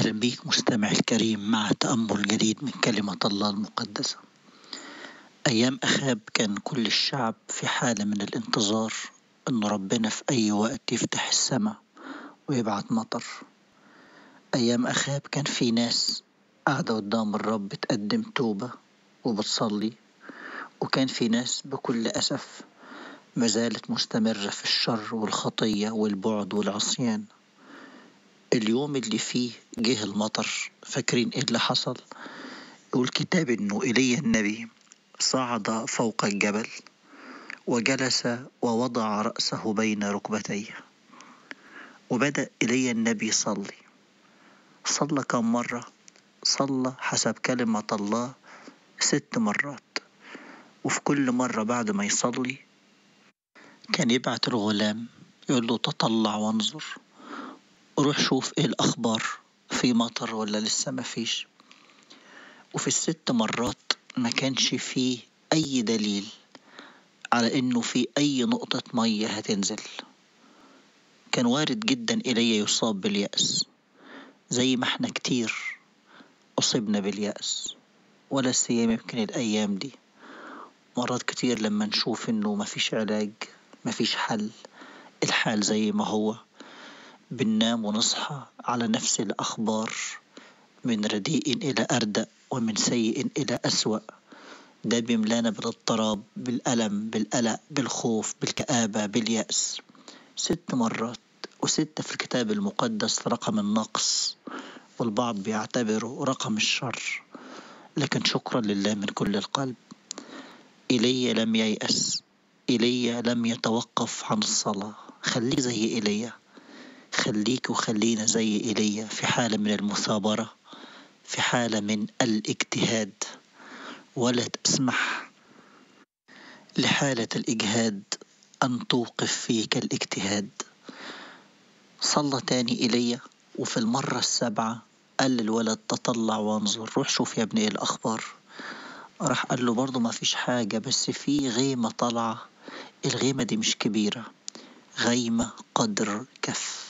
أهلا بيك مستمع الكريم مع تأمل جديد من كلمة الله المقدسة أيام أخاب كان كل الشعب في حالة من الانتظار أن ربنا في أي وقت يفتح السماء ويبعت مطر أيام أخاب كان في ناس قاعدة قدام الرب تقدم توبة وبتصلي وكان في ناس بكل أسف ما زالت مستمرة في الشر والخطية والبعد والعصيان اليوم اللي فيه جه المطر فاكرين ايه اللي حصل يقول الكتاب انه ايليا النبي صعد فوق الجبل وجلس ووضع رأسه بين ركبتيه وبدأ إلي النبي يصلي صلى كم مرة صلى حسب كلمة الله ست مرات وفي كل مرة بعد ما يصلي كان يبعت الغلام يقول له تطلع وانظر روح شوف ايه الأخبار في مطر ولا لسه ما فيش وفي الست مرات ما كانش فيه أي دليل على إنه في أي نقطة مية هتنزل كان وارد جدا إلي يصاب باليأس زي ما احنا كتير أصبنا باليأس ولا سيما يمكن الأيام دي مرات كتير لما نشوف إنه مفيش علاج مفيش حل الحال زي ما هو بننام ونصحى على نفس الأخبار من رديء إلى أردأ ومن سيء إلى أسوأ ده بيملانا بالاضطراب بالألم بالقلق بالخوف بالكآبة باليأس ست مرات وستة في الكتاب المقدس رقم النقص والبعض بيعتبره رقم الشر لكن شكرا لله من كل القلب إيليا لم ييأس إيليا لم يتوقف عن الصلاة خليه زي إيليا خليك وخلينا زي إيليا في حالة من المثابرة في حالة من الاجتهاد ولا تسمح لحالة الإجهاد أن توقف فيك الاجتهاد صلى تاني إلي وفي المرة السابعة قال للولد تطلع وانظر روح شوف يا ابني ايه الأخبار راح قال له برضه ما فيش حاجة بس في غيمة طالعة الغيمة دي مش كبيرة غيمة قدر كف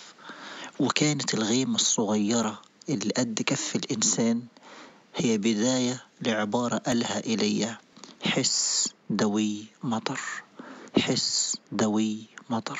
وكانت الغيمة الصغيرة اللي قد كف الإنسان هي بداية لعبارة قالها إلي حس دوي مطر حس دوي مطر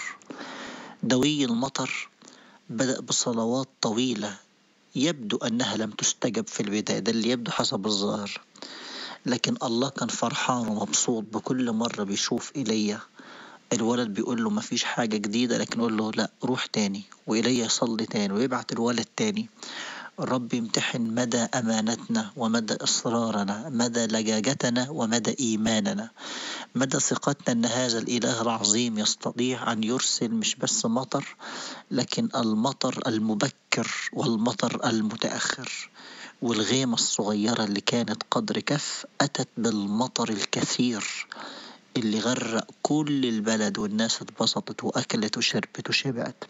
دوي المطر بدأ بصلوات طويلة يبدو أنها لم تستجب في البداية ده اللي يبدو حسب الظاهر لكن الله كان فرحان ومبسوط بكل مرة بيشوف إيليا الولد بيقول له مفيش حاجة جديدة لكن يقول له لا روح تاني وإيليا يصلي تاني ويبعت الولد تاني الرب يمتحن مدى أمانتنا ومدى إصرارنا مدى لجاجتنا ومدى إيماننا مدى ثقتنا أن هذا الإله العظيم يستطيع أن يرسل مش بس مطر لكن المطر المبكر والمطر المتأخر والغيمة الصغيرة اللي كانت قدر كف أتت بالمطر الكثير اللي غرق كل البلد والناس اتبسطت وأكلت وشربت وشبعت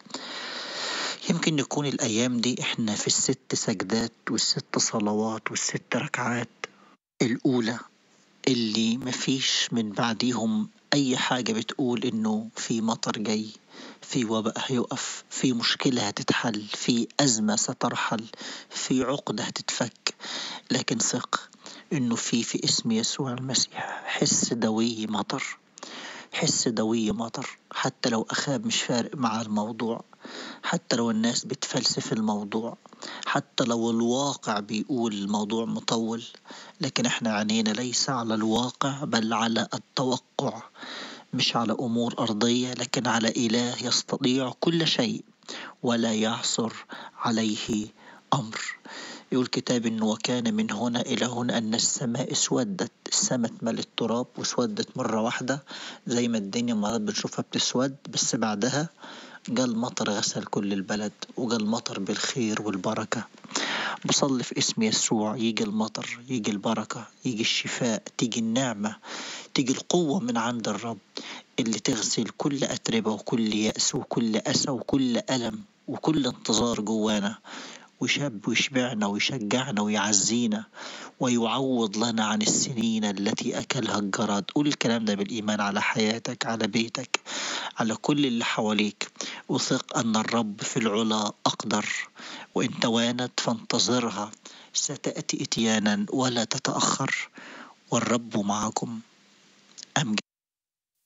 يمكن نكون الأيام دي إحنا في الست سجدات والست صلوات والست ركعات الأولى اللي مفيش من بعديهم أي حاجة بتقول إنه في مطر جاي في وباء هيقف في مشكلة هتتحل في أزمة سترحل في عقدة هتتفك لكن ثق إنه في في اسم يسوع المسيح حس دوي مطر حس دوي مطر حتى لو أخاب مش فارق مع الموضوع حتى لو الناس بتفلسف الموضوع حتى لو الواقع بيقول الموضوع مطول لكن احنا عينينا ليس على الواقع بل على التوقع مش على أمور أرضية لكن على إله يستطيع كل شيء ولا يعثر عليه أمر يقول الكتاب إنه وكان من هنا إلى هنا أن السماء اسودت السماء اتملت تراب واسودت مرة واحدة زي ما الدنيا مرات بنشوفها بتسود بس بعدها جا المطر غسل كل البلد وجا المطر بالخير والبركة بصلي في اسم يسوع يجي المطر يجي البركة يجي الشفاء تيجي النعمة تيجي القوة من عند الرب اللي تغسل كل أتربة وكل يأس وكل أسى وكل ألم وكل انتظار جوانا ويشب ويشبعنا ويشجعنا ويعزينا ويعوض لنا عن السنين التي أكلها الجراد قول الكلام ده بالإيمان على حياتك على بيتك على كل اللي حواليك وثق أن الرب في العلا أقدر وإن توانت فانتظرها ستأتي إتيانا ولا تتأخر والرب معكم أمجد